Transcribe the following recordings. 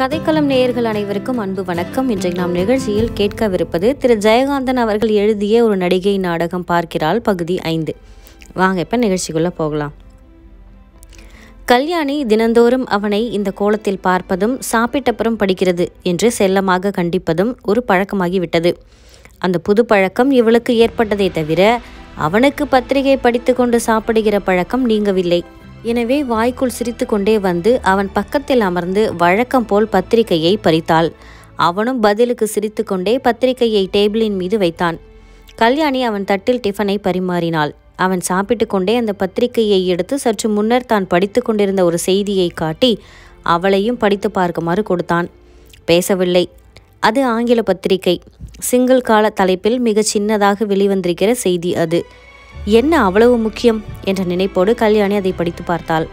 கதைக்களம் நேயர்கள் அனைவருக்கும் அன்பு வணக்கம் இன்றைக்கு நாம் நிகழ்ச்சியில் கேட்கவிருப்பது திரு ஜெயகாந்தன் அவர்கள் எழுதிய ஒரு நடிகை நாடகம் பார்க்கிறாள் பகுதி ஐந்து வாங்க இப்போ நிகழ்ச்சிக்குள்ளே போகலாம் கல்யாணி தினந்தோறும் அவனை இந்த கோலத்தில் பார்ப்பதும் சாப்பிட்டப்புறம் படிக்கிறது என்று செல்லமாக கண்டிப்பதும் ஒரு பழக்கமாகிவிட்டது அந்த புது பழக்கம் இவளுக்கு ஏற்பட்டதை தவிர அவனுக்கு பத்திரிகை படித்துக்கொண்டு சாப்பிடுகிற பழக்கம் நீங்கவில்லை எனவே வாய்க்குள் சிரித்துக்கொண்டே வந்து அவன் பக்கத்தில் அமர்ந்து வழக்கம் போல் பத்திரிகையை பறித்தாள் அவனும் பதிலுக்கு சிரித்துக்கொண்டே பத்திரிகையை டேபிளின் மீது வைத்தான் கல்யாணி அவன் தட்டில் டிஃபனை பரிமாறினாள் அவன் சாப்பிட்டு கொண்டே அந்த பத்திரிகையை எடுத்து சற்று முன்னர் தான் படித்து கொண்டிருந்த ஒரு செய்தியை காட்டி அவளையும் படித்து பார்க்குமாறு கொடுத்தான் பேசவில்லை அது ஆங்கில பத்திரிகை சிங்கிள் கால தலைப்பில் மிகச் சின்னதாக வெளிவந்திருக்கிற செய்தி அது என்ன அவ்வளவு முக்கியம் என்ற நினைப்போடு கல்யாணி அதை படித்து பார்த்தாள்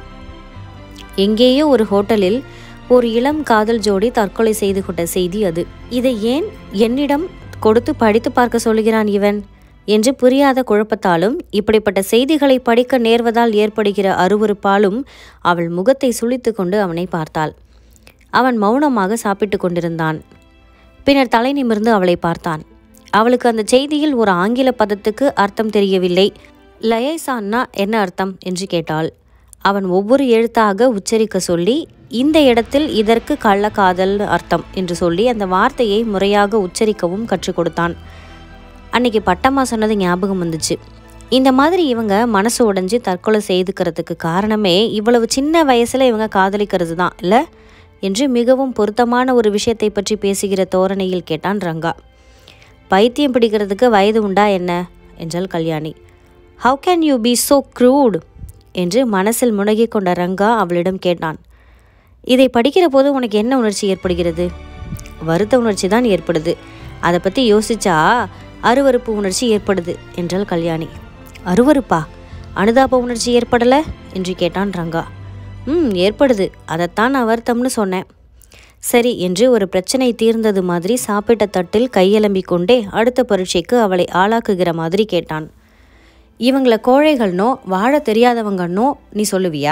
எங்கேயோ ஒரு ஹோட்டலில் ஒரு இளம் காதல் ஜோடி தற்கொலை செய்து கொண்ட செய்தி அது இதை ஏன் என்னிடம் கொடுத்து படித்து பார்க்க சொல்கிறான் இவன் என்று புரியாத குழப்பத்தாலும் இப்படிப்பட்ட செய்திகளை படிக்க நேர்வதால் ஏற்படுகிற அருவருப்பாலும் அவள் முகத்தை சுளித்து கொண்டு அவனை பார்த்தாள் அவன் மௌனமாக சாப்பிட்டு கொண்டிருந்தான் பின்னர் தலை நிமிர்ந்து அவளை பார்த்தான் அவளுக்கு அந்த செய்தியில் ஒரு ஆங்கில பதத்துக்கு அர்த்தம் தெரியவில்லை லயைசான்னா என்ன அர்த்தம் என்று கேட்டாள் அவன் ஒவ்வொரு எழுத்தாக உச்சரிக்க சொல்லி இந்த இடத்தில் இதற்கு கள்ளக்காதல் அர்த்தம் என்று சொல்லி அந்த வார்த்தையை முறையாக உச்சரிக்கவும் கற்றுக் கொடுத்தான் அன்னைக்கு பட்டம்மா சொன்னது ஞாபகம் வந்துச்சு இந்த மாதிரி இவங்க மனசு உடைஞ்சு தற்கொலை செய்துக்கிறதுக்கு காரணமே இவ்வளவு சின்ன வயசுல இவங்க காதலிக்கிறது தான் இல்லை என்று மிகவும் பொருத்தமான ஒரு விஷயத்தை பற்றி பேசுகிற தோரணையில் கேட்டான் ரங்கா பைத்தியம் பிடிக்கிறதுக்கு வயது உண்டா என்ன என்றாள் Kalyani how can you be so crude என்று மனசில் முனகிக் கொண்ட ரங்கா அவளிடம் கேட்டான் இதை படிக்கிற போது உனக்கு என்ன உணர்ச்சி ஏற்படுகிறது வருத்த உணர்ச்சி தான் ஏற்படுது அதை பற்றி யோசிச்சா அருவருப்பு உணர்ச்சி ஏற்படுது என்றாள் கல்யாணி அருவருப்பா அனுதாப உணர்ச்சி ஏற்படலை என்று கேட்டான் ரங்கா ம் ஏற்படுது அதைத்தான் நான் வருத்தம்னு சொன்னேன் சரி என்று ஒரு பிரச்சனை தீர்ந்தது மாதிரி சாப்பிட்ட தட்டில் கையெலம்பிக் கொண்டே அடுத்த பரீட்சைக்கு அவளை ஆளாக்குகிற மாதிரி கேட்டான் இவங்கள கோழைகள்னோ வாழ தெரியாதவங்கன்னோ நீ சொல்லுவியா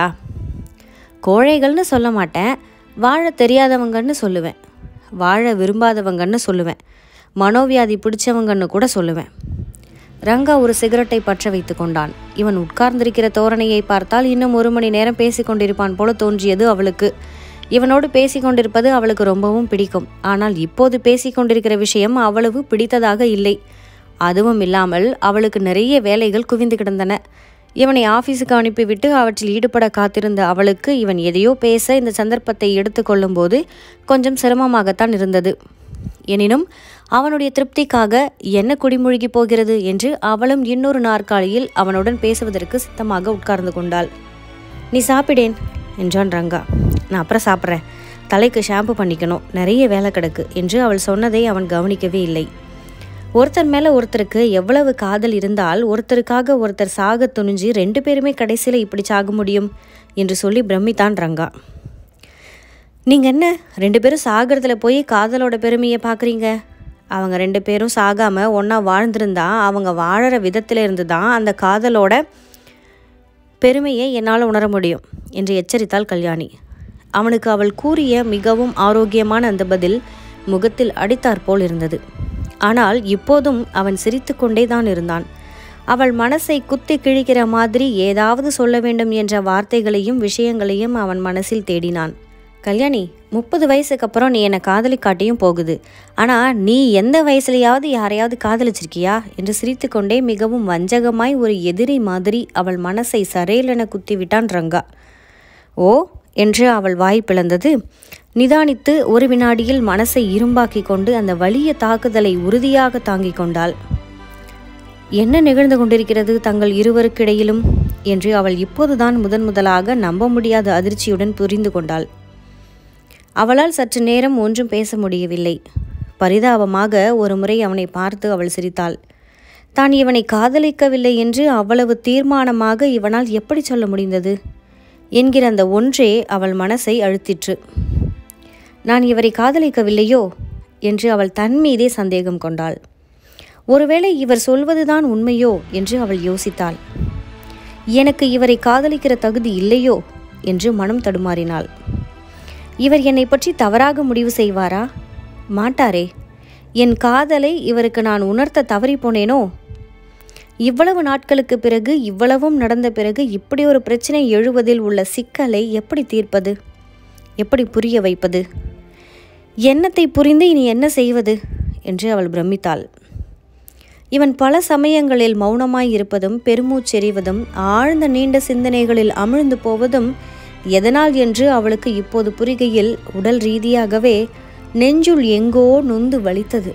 கோழைகள்னு சொல்ல மாட்டேன் வாழ தெரியாதவங்கன்னு சொல்லுவேன் வாழ விரும்பாதவங்கன்னு சொல்லுவேன் மனோவியாதி பிடிச்சவங்கன்னு கூட சொல்லுவேன் ரங்கா ஒரு சிகரெட்டை பற்ற வைத்து கொண்டான் இவன் உட்கார்ந்திருக்கிற தோரணையை பார்த்தால் இன்னும் ஒரு மணி நேரம் பேசிக் கொண்டிருப்பான் போல தோன்றியது அவளுக்கு இவனோடு பேசிக் கொண்டிருப்பது அவளுக்கு ரொம்பவும் பிடிக்கும் ஆனால் இப்போது பேசிக் கொண்டிருக்கிற விஷயம் அவ்வளவு பிடித்ததாக இல்லை அதுவும் இல்லாமல் அவளுக்கு நிறைய வேலைகள் குவிந்து கிடந்தன இவனை ஆஃபீஸுக்கு அனுப்பிவிட்டு அவற்றில் ஈடுபட காத்திருந்த அவளுக்கு இவன் எதையோ பேச இந்த சந்தர்ப்பத்தை எடுத்துக்கொள்ளும் போது கொஞ்சம் சிரமமாகத்தான் இருந்தது எனினும் அவனுடைய திருப்திக்காக என்ன குடிமூழ்கி போகிறது என்று அவளும் இன்னொரு நாற்காலியில் அவனுடன் பேசுவதற்கு சித்தமாக உட்கார்ந்து கொண்டாள் நீ சாப்பிடேன் என்றான் ரங்கா நான் அப்புறம் சாப்பிட்றேன் தலைக்கு ஷாம்பு பண்ணிக்கணும் நிறைய வேலை கிடக்கு என்று அவள் சொன்னதை அவன் கவனிக்கவே இல்லை ஒருத்தர் மேலே ஒருத்தருக்கு எவ்வளவு காதல் இருந்தால் ஒருத்தருக்காக ஒருத்தர் சாக துணிஞ்சு ரெண்டு பேருமே கடைசியில் இப்படி சாக முடியும் என்று சொல்லி பிரமித்தான் ரங்கா நீங்கள் என்ன ரெண்டு பேரும் சாகிறதுல போய் காதலோட பெருமையை பார்க்குறீங்க அவங்க ரெண்டு பேரும் சாகாமல் ஒன்றா வாழ்ந்திருந்தா அவங்க வாழற விதத்தில் இருந்து தான் அந்த காதலோட பெருமையை என்னால் உணர முடியும் என்று எச்சரித்தாள் கல்யாணி அவனுக்கு அவள் கூறிய மிகவும் ஆரோக்கியமான அந்த பதில் முகத்தில் அடித்தாற்போல் இருந்தது ஆனால் இப்போதும் அவன் சிரித்துக்கொண்டே தான் இருந்தான் அவள் மனசை குத்தி கிழிக்கிற மாதிரி ஏதாவது சொல்ல வேண்டும் என்ற வார்த்தைகளையும் விஷயங்களையும் அவன் மனசில் தேடினான் கல்யாணி முப்பது வயசுக்கு அப்புறம் நீ என்னை காதலிக்காட்டியும் போகுது ஆனால் நீ எந்த வயசுலையாவது யாரையாவது காதலிச்சிருக்கியா என்று சிரித்துக்கொண்டே மிகவும் வஞ்சகமாய் ஒரு எதிரி மாதிரி அவள் மனசை சரேலென குத்திவிட்டான் ரங்கா ஓ என்று அவள் வாய் பிளந்தது நிதானித்து ஒரு வினாடியில் மனசை இரும்பாக்கி கொண்டு அந்த வலிய தாக்குதலை உறுதியாக தாங்கிக் கொண்டாள் என்ன நிகழ்ந்து கொண்டிருக்கிறது தங்கள் இருவருக்கிடையிலும் என்று அவள் இப்போதுதான் முதன் முதலாக நம்ப முடியாத அதிர்ச்சியுடன் புரிந்து கொண்டாள் அவளால் சற்று நேரம் ஒன்றும் பேச முடியவில்லை பரிதாபமாக ஒரு முறை அவனை பார்த்து அவள் சிரித்தாள் தான் இவனை காதலிக்கவில்லை என்று அவ்வளவு தீர்மானமாக இவனால் எப்படி சொல்ல முடிந்தது என்கிற அந்த ஒன்றே அவள் மனசை அழுத்திற்று நான் இவரை காதலிக்கவில்லையோ என்று அவள் தன் மீதே சந்தேகம் கொண்டாள் ஒருவேளை இவர் சொல்வதுதான் உண்மையோ என்று அவள் யோசித்தாள் எனக்கு இவரை காதலிக்கிற தகுதி இல்லையோ என்று மனம் தடுமாறினாள் இவர் என்னை பற்றி தவறாக முடிவு செய்வாரா மாட்டாரே என் காதலை இவருக்கு நான் உணர்த்த தவறி போனேனோ இவ்வளவு நாட்களுக்கு பிறகு இவ்வளவும் நடந்த பிறகு இப்படி ஒரு பிரச்சனை எழுவதில் உள்ள சிக்கலை எப்படி தீர்ப்பது எப்படி புரிய வைப்பது எண்ணத்தை புரிந்து இனி என்ன செய்வது என்று அவள் பிரமித்தாள் இவன் பல சமயங்களில் மௌனமாய் இருப்பதும் பெருமூச்செறிவதும் ஆழ்ந்த நீண்ட சிந்தனைகளில் அமிழ்ந்து போவதும் எதனால் என்று அவளுக்கு இப்போது புரிகையில் உடல் ரீதியாகவே நெஞ்சுள் எங்கோ நொந்து வலித்தது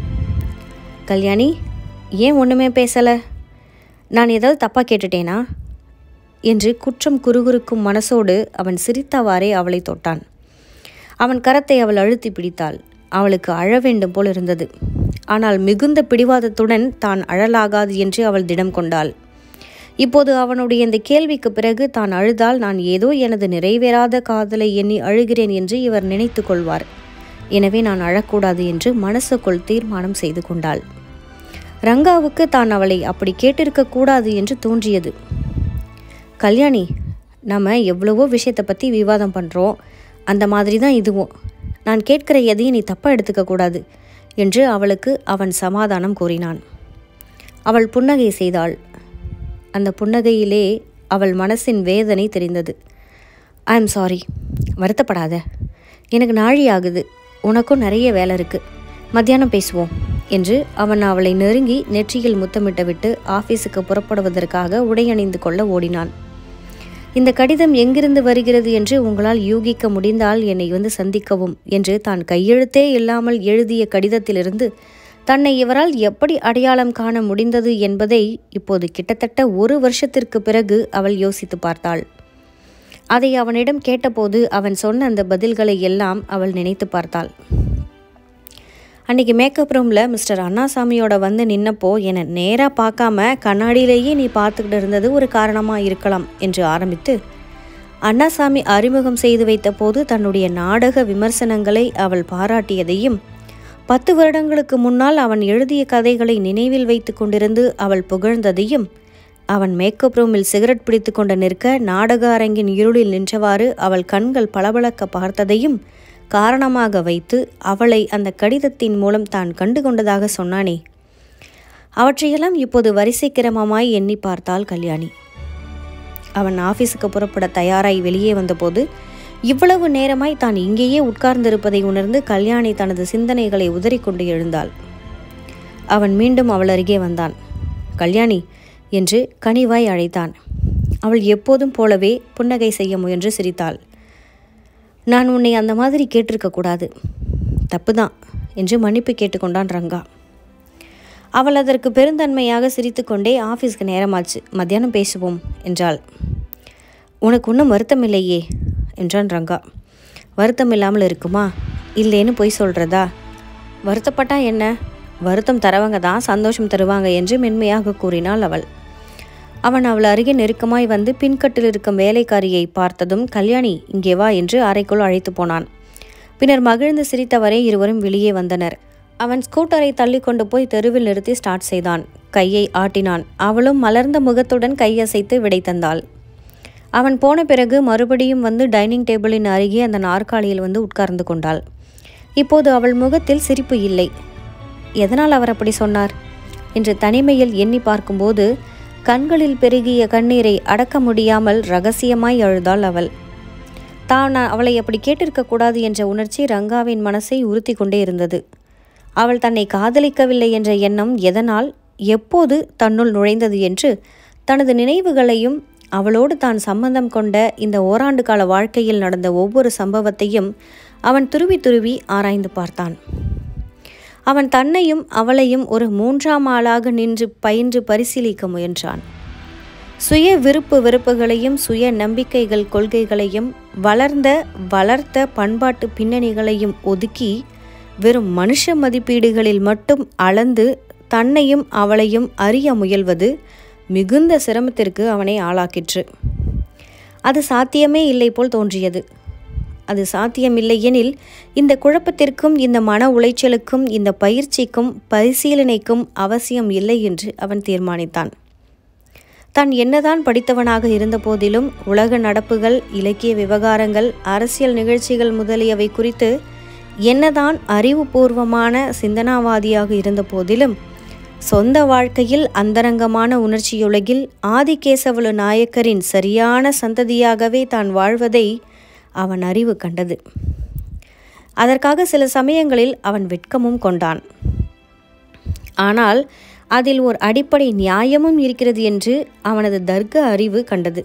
கல்யாணி ஏன் ஒன்றுமே பேசலை நான் ஏதாவது தப்பாக கேட்டுட்டேனா என்று குற்றம் குறுகுறுக்கும் மனசோடு அவன் சிரித்தவாறே அவளை தொட்டான் அவன் கரத்தை அவள் அழுத்தி பிடித்தாள் அவளுக்கு அழ வேண்டும் போல் இருந்தது ஆனால் மிகுந்த பிடிவாதத்துடன் தான் அழலாகாது என்று அவள் திடம் கொண்டாள் இப்போது அவனுடைய இந்த கேள்விக்கு பிறகு தான் அழுதால் நான் ஏதோ எனது நிறைவேறாத காதலை எண்ணி அழுகிறேன் என்று இவர் நினைத்து கொள்வார் எனவே நான் அழக்கூடாது என்று மனசுக்குள் தீர்மானம் செய்து கொண்டாள் ரங்காவுக்கு தான் அவளை அப்படி கேட்டிருக்க கூடாது என்று தோன்றியது கல்யாணி நம்ம எவ்வளவோ விஷயத்தை பற்றி விவாதம் பண்ணுறோம் அந்த மாதிரி தான் இதுவும் நான் கேட்கிற எதையும் நீ தப்பாக எடுத்துக்க கூடாது என்று அவளுக்கு அவன் சமாதானம் கூறினான் அவள் புன்னகை செய்தாள் அந்த புன்னகையிலே அவள் மனசின் வேதனை தெரிந்தது ஐ எம் சாரி வருத்தப்படாத எனக்கு நாழி ஆகுது உனக்கும் நிறைய வேலை இருக்கு மத்தியானம் பேசுவோம் என்று அவன் அவளை நெருங்கி நெற்றியில் முத்தமிட்டு விட்டு ஆஃபீஸுக்கு புறப்படுவதற்காக உடையணிந்து கொள்ள ஓடினான் இந்த கடிதம் எங்கிருந்து வருகிறது என்று உங்களால் யூகிக்க முடிந்தால் என்னை வந்து சந்திக்கவும் என்று தான் கையெழுத்தே இல்லாமல் எழுதிய கடிதத்திலிருந்து தன்னை இவரால் எப்படி அடையாளம் காண முடிந்தது என்பதை இப்போது கிட்டத்தட்ட ஒரு வருஷத்திற்கு பிறகு அவள் யோசித்து பார்த்தாள் அதை அவனிடம் கேட்டபோது அவன் சொன்ன அந்த பதில்களை எல்லாம் அவள் நினைத்து பார்த்தாள் அன்னைக்கு மேக்கப் ரூமில் மிஸ்டர் அண்ணாசாமியோட வந்து நின்னப்போ என்னை நேராக பார்க்காம கண்ணாடியிலேயே நீ பார்த்துக்கிட்டு இருந்தது ஒரு காரணமாக இருக்கலாம் என்று ஆரம்பித்து அண்ணாசாமி அறிமுகம் செய்து வைத்த போது தன்னுடைய நாடக விமர்சனங்களை அவள் பாராட்டியதையும் பத்து வருடங்களுக்கு முன்னால் அவன் எழுதிய கதைகளை நினைவில் வைத்து கொண்டிருந்து அவள் புகழ்ந்ததையும் அவன் மேக்கப் ரூமில் சிகரெட் பிடித்து கொண்டு நிற்க நாடக அரங்கின் இருளில் நின்றவாறு அவள் கண்கள் பளபளக்க பார்த்ததையும் காரணமாக வைத்து அவளை அந்த கடிதத்தின் மூலம் தான் கண்டு கொண்டதாக சொன்னானே அவற்றையெல்லாம் இப்போது வரிசை கிரமமாய் எண்ணி பார்த்தாள் கல்யாணி அவன் ஆபீஸுக்கு புறப்பட தயாராய் வெளியே வந்தபோது இவ்வளவு நேரமாய் தான் இங்கேயே உட்கார்ந்திருப்பதை உணர்ந்து கல்யாணி தனது சிந்தனைகளை உதறிக்கொண்டு எழுந்தாள் அவன் மீண்டும் அவள் அருகே வந்தான் கல்யாணி என்று கனிவாய் அழைத்தான் அவள் எப்போதும் போலவே புன்னகை செய்ய முயன்று சிரித்தாள் நான் உன்னை அந்த மாதிரி கேட்டிருக்க கூடாது தப்புதான் என்று மன்னிப்பு கேட்டுக்கொண்டான் ரங்கா அவள் அதற்கு பெருந்தன்மையாக சிரித்துக்கொண்டே ஆஃபீஸ்க்கு நேரமாச்சு மத்தியானம் பேசுவோம் என்றாள் உனக்கு ஒன்றும் வருத்தம் இல்லையே என்றான் ரங்கா வருத்தம் இல்லாமல் இருக்குமா இல்லேன்னு பொய் சொல்கிறதா வருத்தப்பட்டா என்ன வருத்தம் தரவங்க தான் சந்தோஷம் தருவாங்க என்று மென்மையாக கூறினாள் அவள் அவன் அவள் அருகே நெருக்கமாய் வந்து பின்கட்டில் இருக்கும் வேலைக்காரியை பார்த்ததும் கல்யாணி இங்கே வா என்று அறைக்குள் அழைத்து போனான் பின்னர் மகிழ்ந்து சிரித்தவரை இருவரும் வெளியே வந்தனர் அவன் ஸ்கூட்டரை தள்ளி கொண்டு போய் தெருவில் நிறுத்தி ஸ்டார்ட் செய்தான் கையை ஆட்டினான் அவளும் மலர்ந்த முகத்துடன் கையசைத்து விடை தந்தாள் அவன் போன பிறகு மறுபடியும் வந்து டைனிங் டேபிளின் அருகே அந்த நாற்காலியில் வந்து உட்கார்ந்து கொண்டாள் இப்போது அவள் முகத்தில் சிரிப்பு இல்லை எதனால் அவர் அப்படி சொன்னார் என்று தனிமையில் எண்ணி பார்க்கும்போது கண்களில் பெருகிய கண்ணீரை அடக்க முடியாமல் ரகசியமாய் அழுதாள் அவள் தான் அவளை அப்படி கேட்டிருக்க கூடாது என்ற உணர்ச்சி ரங்காவின் மனசை உறுத்தி கொண்டே இருந்தது அவள் தன்னை காதலிக்கவில்லை என்ற எண்ணம் எதனால் எப்போது தன்னுள் நுழைந்தது என்று தனது நினைவுகளையும் அவளோடு தான் சம்பந்தம் கொண்ட இந்த ஓராண்டு கால வாழ்க்கையில் நடந்த ஒவ்வொரு சம்பவத்தையும் அவன் துருவி துருவி ஆராய்ந்து பார்த்தான் அவன் தன்னையும் அவளையும் ஒரு மூன்றாம் ஆளாக நின்று பயின்று பரிசீலிக்க முயன்றான் சுய விருப்பு வெறுப்புகளையும் சுய நம்பிக்கைகள் கொள்கைகளையும் வளர்ந்த வளர்த்த பண்பாட்டு பின்னணிகளையும் ஒதுக்கி வெறும் மனுஷ மதிப்பீடுகளில் மட்டும் அளந்து தன்னையும் அவளையும் அறிய முயல்வது மிகுந்த சிரமத்திற்கு அவனை ஆளாக்கிற்று அது சாத்தியமே இல்லை போல் தோன்றியது அது சாத்தியமில்லை எனில் இந்த குழப்பத்திற்கும் இந்த மன உளைச்சலுக்கும் இந்த பயிற்சிக்கும் பரிசீலனைக்கும் அவசியம் இல்லை என்று அவன் தீர்மானித்தான் தான் என்னதான் படித்தவனாக இருந்த போதிலும் உலக நடப்புகள் இலக்கிய விவகாரங்கள் அரசியல் நிகழ்ச்சிகள் முதலியவை குறித்து என்னதான் அறிவுபூர்வமான சிந்தனாவாதியாக இருந்த போதிலும் சொந்த வாழ்க்கையில் அந்தரங்கமான உணர்ச்சியுலகில் ஆதிகேசவலு நாயக்கரின் சரியான சந்ததியாகவே தான் வாழ்வதை அவன் அறிவு கண்டது அதற்காக சில சமயங்களில் அவன் வெட்கமும் கொண்டான் ஆனால் அதில் ஒரு அடிப்படை நியாயமும் இருக்கிறது என்று அவனது தர்க்க அறிவு கண்டது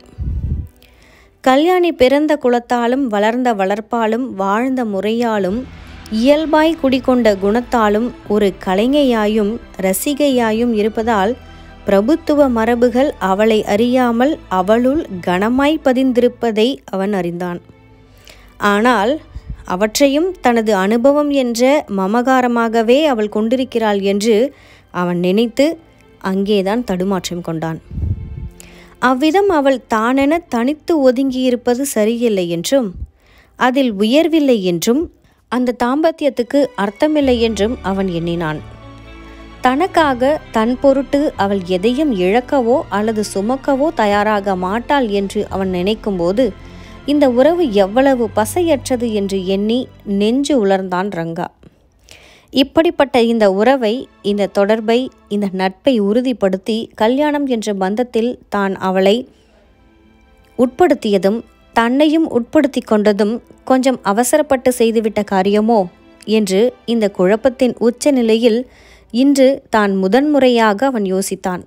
கல்யாணி பிறந்த குலத்தாலும் வளர்ந்த வளர்ப்பாலும் வாழ்ந்த முறையாலும் இயல்பாய் குடிகொண்ட குணத்தாலும் ஒரு கலைஞையாயும் ரசிகையாயும் இருப்பதால் பிரபுத்துவ மரபுகள் அவளை அறியாமல் அவளுள் கனமாய் பதிந்திருப்பதை அவன் அறிந்தான் ஆனால் அவற்றையும் தனது அனுபவம் என்ற மமகாரமாகவே அவள் கொண்டிருக்கிறாள் என்று அவன் நினைத்து அங்கேதான் தடுமாற்றம் கொண்டான் அவ்விதம் அவள் தானென தனித்து ஒதுங்கியிருப்பது சரியில்லை என்றும் அதில் உயர்வில்லை என்றும் அந்த தாம்பத்தியத்துக்கு அர்த்தமில்லை என்றும் அவன் எண்ணினான் தனக்காக தன் பொருட்டு அவள் எதையும் இழக்கவோ அல்லது சுமக்கவோ தயாராக மாட்டாள் என்று அவன் நினைக்கும்போது இந்த உறவு எவ்வளவு பசையற்றது என்று எண்ணி நெஞ்சு உலர்ந்தான் ரங்கா இப்படிப்பட்ட இந்த உறவை இந்த தொடர்பை இந்த நட்பை உறுதிப்படுத்தி கல்யாணம் என்ற பந்தத்தில் தான் அவளை உட்படுத்தியதும் தன்னையும் உட்படுத்தி கொண்டதும் கொஞ்சம் அவசரப்பட்டு செய்துவிட்ட காரியமோ என்று இந்த குழப்பத்தின் உச்ச நிலையில் இன்று தான் முதன்முறையாக அவன் யோசித்தான்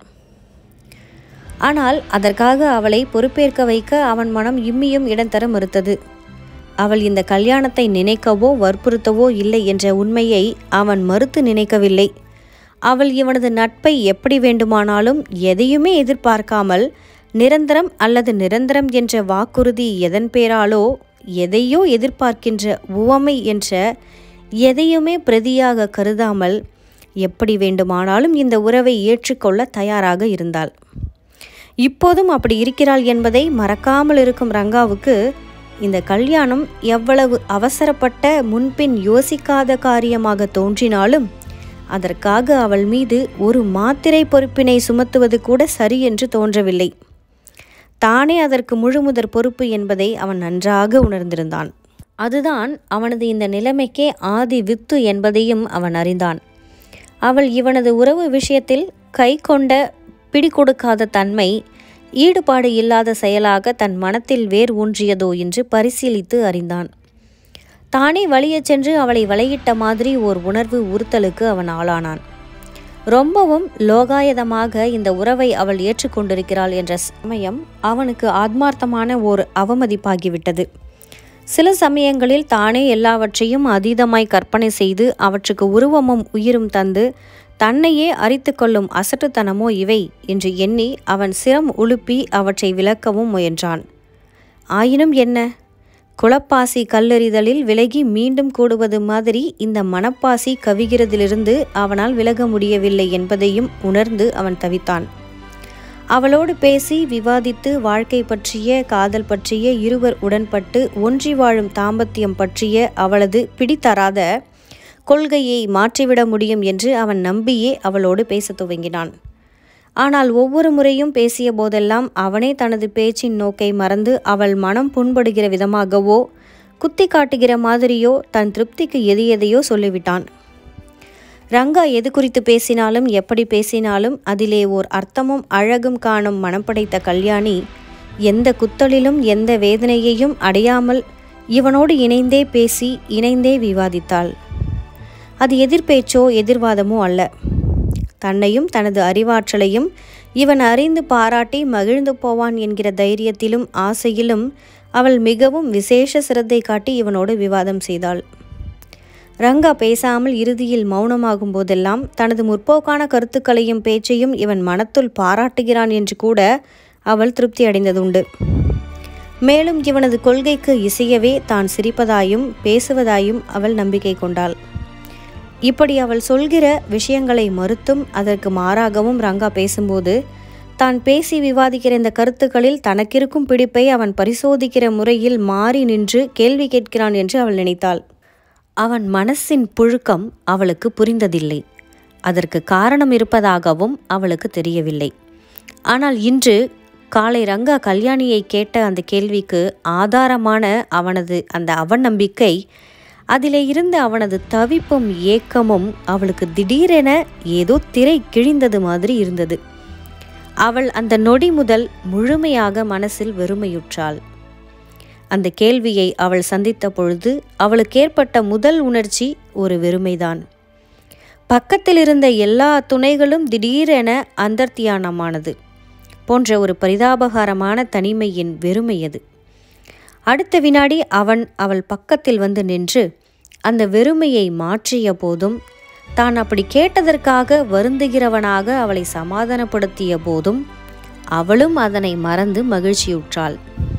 ஆனால் அதற்காக அவளை பொறுப்பேற்க வைக்க அவன் மனம் இம்மியும் இடம் தர மறுத்தது அவள் இந்த கல்யாணத்தை நினைக்கவோ வற்புறுத்தவோ இல்லை என்ற உண்மையை அவன் மறுத்து நினைக்கவில்லை அவள் இவனது நட்பை எப்படி வேண்டுமானாலும் எதையுமே எதிர்பார்க்காமல் நிரந்தரம் அல்லது நிரந்தரம் என்ற வாக்குறுதி எதன் பேராலோ எதையோ எதிர்பார்க்கின்ற உவமை என்ற எதையுமே பிரதியாக கருதாமல் எப்படி வேண்டுமானாலும் இந்த உறவை ஏற்றுக்கொள்ள தயாராக இருந்தாள் இப்போதும் அப்படி இருக்கிறாள் என்பதை மறக்காமல் இருக்கும் ரங்காவுக்கு இந்த கல்யாணம் எவ்வளவு அவசரப்பட்ட முன்பின் யோசிக்காத காரியமாக தோன்றினாலும் அதற்காக அவள் மீது ஒரு மாத்திரை பொறுப்பினை சுமத்துவது கூட சரி என்று தோன்றவில்லை தானே அதற்கு முழுமுதற் பொறுப்பு என்பதை அவன் நன்றாக உணர்ந்திருந்தான் அதுதான் அவனது இந்த நிலைமைக்கே ஆதி வித்து என்பதையும் அவன் அறிந்தான் அவள் இவனது உறவு விஷயத்தில் கை கொண்ட பிடிகொடுக்காத தன்மை ஈடுபாடு இல்லாத செயலாக தன் மனத்தில் வேர் ஊன்றியதோ என்று பரிசீலித்து அறிந்தான் தானே வழியச் சென்று அவளை வலையிட்ட மாதிரி ஓர் உணர்வு உறுத்தலுக்கு அவன் ஆளானான் ரொம்பவும் லோகாயதமாக இந்த உறவை அவள் ஏற்றுக்கொண்டிருக்கிறாள் என்ற சமயம் அவனுக்கு ஆத்மார்த்தமான ஓர் அவமதிப்பாகிவிட்டது சில சமயங்களில் தானே எல்லாவற்றையும் அதீதமாய் கற்பனை செய்து அவற்றுக்கு உருவமும் உயிரும் தந்து தன்னையே அரித்து கொள்ளும் அசட்டுத்தனமோ இவை என்று எண்ணி அவன் சிரம் உலுப்பி அவற்றை விளக்கவும் முயன்றான் ஆயினும் என்ன குளப்பாசி கல்லெறிதலில் விலகி மீண்டும் கூடுவது மாதிரி இந்த மனப்பாசி கவிகிறதிலிருந்து அவனால் விலக முடியவில்லை என்பதையும் உணர்ந்து அவன் தவித்தான் அவளோடு பேசி விவாதித்து வாழ்க்கை பற்றிய காதல் பற்றிய இருவர் உடன்பட்டு ஒன்றி வாழும் தாம்பத்தியம் பற்றிய அவளது பிடித்தராத கொள்கையை மாற்றிவிட முடியும் என்று அவன் நம்பியே அவளோடு பேசத் துவங்கினான் ஆனால் ஒவ்வொரு முறையும் பேசிய போதெல்லாம் அவனே தனது பேச்சின் நோக்கை மறந்து அவள் மனம் புண்படுகிற விதமாகவோ குத்தி காட்டுகிற மாதிரியோ தன் திருப்திக்கு எது எதையோ சொல்லிவிட்டான் ரங்கா எது குறித்து பேசினாலும் எப்படி பேசினாலும் அதிலே ஓர் அர்த்தமும் அழகும் காணும் மனம் படைத்த கல்யாணி எந்த குத்தலிலும் எந்த வேதனையையும் அடையாமல் இவனோடு இணைந்தே பேசி இணைந்தே விவாதித்தாள் அது எதிர்பேச்சோ எதிர்வாதமோ அல்ல தன்னையும் தனது அறிவாற்றலையும் இவன் அறிந்து பாராட்டி மகிழ்ந்து போவான் என்கிற தைரியத்திலும் ஆசையிலும் அவள் மிகவும் விசேஷ சிரத்தை காட்டி இவனோடு விவாதம் செய்தாள் ரங்கா பேசாமல் இறுதியில் மௌனமாகும் போதெல்லாம் தனது முற்போக்கான கருத்துக்களையும் பேச்சையும் இவன் மனத்துள் பாராட்டுகிறான் என்று கூட அவள் திருப்தி அடைந்ததுண்டு மேலும் இவனது கொள்கைக்கு இசையவே தான் சிரிப்பதாயும் பேசுவதாயும் அவள் நம்பிக்கை கொண்டாள் இப்படி அவள் சொல்கிற விஷயங்களை மறுத்தும் அதற்கு மாறாகவும் ரங்கா பேசும்போது தான் பேசி விவாதிக்கிற இந்த கருத்துக்களில் தனக்கிருக்கும் பிடிப்பை அவன் பரிசோதிக்கிற முறையில் மாறி நின்று கேள்வி கேட்கிறான் என்று அவள் நினைத்தாள் அவன் மனசின் புழுக்கம் அவளுக்கு புரிந்ததில்லை அதற்கு காரணம் இருப்பதாகவும் அவளுக்கு தெரியவில்லை ஆனால் இன்று காலை ரங்கா கல்யாணியை கேட்ட அந்த கேள்விக்கு ஆதாரமான அவனது அந்த அவநம்பிக்கை அதிலே இருந்த அவனது தவிப்பும் ஏக்கமும் அவளுக்கு திடீரென ஏதோ திரை கிழிந்தது மாதிரி இருந்தது அவள் அந்த நொடி முதல் முழுமையாக மனசில் வெறுமையுற்றாள் அந்த கேள்வியை அவள் சந்தித்த பொழுது அவளுக்கு ஏற்பட்ட முதல் உணர்ச்சி ஒரு வெறுமைதான் பக்கத்தில் இருந்த எல்லா துணைகளும் திடீரென அந்தர்த்தியானமானது போன்ற ஒரு பரிதாபகரமான தனிமையின் வெறுமை அது அடுத்த வினாடி அவன் அவள் பக்கத்தில் வந்து நின்று அந்த வெறுமையை மாற்றிய போதும் தான் அப்படி கேட்டதற்காக வருந்துகிறவனாக அவளை சமாதானப்படுத்திய போதும் அவளும் அதனை மறந்து மகிழ்ச்சியுற்றாள்